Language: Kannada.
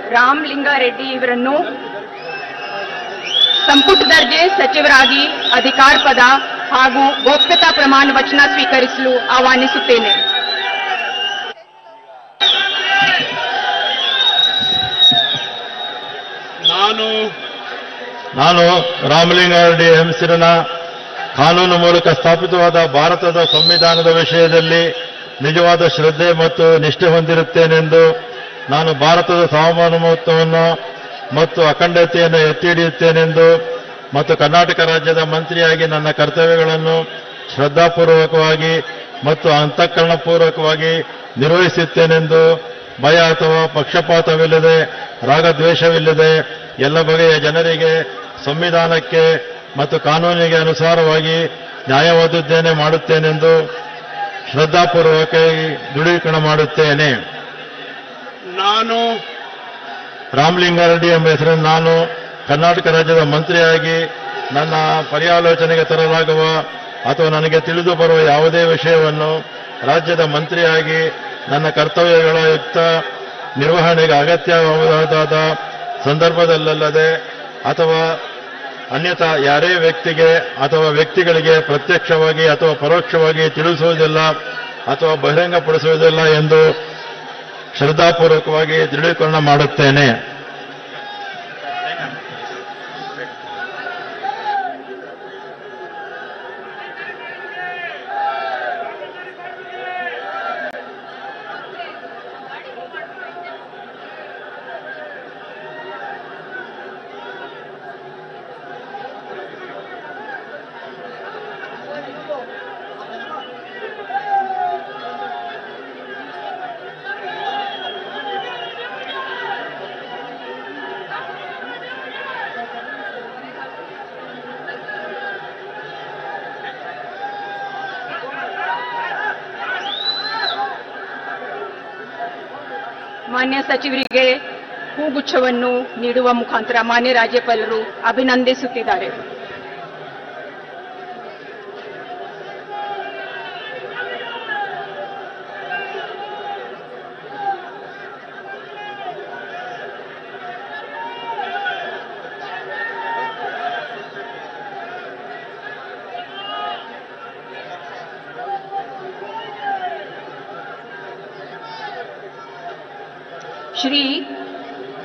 ರಾಮಲಿಂಗಾರೆಡ್ಡಿ ಇವರನ್ನು ಸಂಪುಟ ದರ್ಜೆ ಸಚಿವರಾಗಿ ಅಧಿಕಾರ ಪದ ಹಾಗೂ ಗೋಪ್ಯತಾ ಪ್ರಮಾಣ ವಚನ ಸ್ವೀಕರಿಸಲು ಆಹ್ವಾನಿಸುತ್ತೇನೆ ನಾನು ನಾನು ರಾಮಲಿಂಗಾರೆಡ್ಡಿ ಹೆಂಸಿರನ ಕಾನೂನು ಮೂಲಕ ಸ್ಥಾಪಿತವಾದ ಭಾರತದ ಸಂವಿಧಾನದ ವಿಷಯದಲ್ಲಿ ನಿಜವಾದ ಶ್ರದ್ಧೆ ಮತ್ತು ನಿಷ್ಠೆ ಹೊಂದಿರುತ್ತೇನೆಂದು ನಾನು ಭಾರತದ ಸಾರ್ವಭೌಮತ್ವವನ್ನು ಮತ್ತು ಅಖಂಡತೆಯನ್ನು ಎತ್ತಿ ಹಿಡಿಯುತ್ತೇನೆಂದು ಮತ್ತು ಕರ್ನಾಟಕ ರಾಜ್ಯದ ಮಂತ್ರಿಯಾಗಿ ನನ್ನ ಕರ್ತವ್ಯಗಳನ್ನು ಶ್ರದ್ಧಾಪೂರ್ವಕವಾಗಿ ಮತ್ತು ಅಂತಃಕರಣಪೂರ್ವಕವಾಗಿ ನಿರ್ವಹಿಸುತ್ತೇನೆಂದು ಭಯ ಅಥವಾ ಪಕ್ಷಪಾತವಿಲ್ಲದೆ ರಾಗದ್ವೇಷವಿಲ್ಲದೆ ಎಲ್ಲ ಬಗೆಯ ಜನರಿಗೆ ಸಂವಿಧಾನಕ್ಕೆ ಮತ್ತು ಕಾನೂನಿಗೆ ಅನುಸಾರವಾಗಿ ನ್ಯಾಯವಾದದ್ದೇನೆ ಮಾಡುತ್ತೇನೆಂದು ಶ್ರದ್ಧಾಪೂರ್ವಕವಾಗಿ ದೃಢೀಕರಣ ಮಾಡುತ್ತೇನೆ ನಾನು ರಾಮಲಿಂಗಾರೆಡ್ಡಿ ಎಂಬ ಹೆಸರನ್ನು ನಾನು ಕರ್ನಾಟಕ ರಾಜ್ಯದ ಮಂತ್ರಿಯಾಗಿ ನನ್ನ ಪರ್ಯಾಲೋಚನೆಗೆ ತರಲಾಗುವ ಅಥವಾ ನನಗೆ ತಿಳಿದು ಬರುವ ಯಾವುದೇ ವಿಷಯವನ್ನು ರಾಜ್ಯದ ಮಂತ್ರಿಯಾಗಿ ನನ್ನ ಕರ್ತವ್ಯಗಳ ಯುಕ್ತ ನಿರ್ವಹಣೆಗೆ ಅಗತ್ಯವಾದ ಸಂದರ್ಭದಲ್ಲದೆ ಅಥವಾ ಅನ್ಯಥಾ ಯಾರೇ ವ್ಯಕ್ತಿಗೆ ಅಥವಾ ವ್ಯಕ್ತಿಗಳಿಗೆ ಪ್ರತ್ಯಕ್ಷವಾಗಿ ಅಥವಾ ಪರೋಕ್ಷವಾಗಿ ತಿಳಿಸುವುದಿಲ್ಲ ಅಥವಾ ಬಹಿರಂಗಪಡಿಸುವುದಿಲ್ಲ ಎಂದು ಶ್ರದ್ಧಾಪೂರ್ವಕವಾಗಿ ದೃಢೀಕರಣ ಮಾಡುತ್ತೇನೆ ಮಾನ್ಯ ಸಚಿವರಿಗೆ ಹೂಗುಚ್ಛವನ್ನು ನೀಡುವ ಮುಖಾಂತರ ಮಾನ್ಯ ರಾಜ್ಯಪಾಲರು ಅಭಿನಂದಿಸುತ್ತಿದ್ದಾರೆ ಶ್ರೀ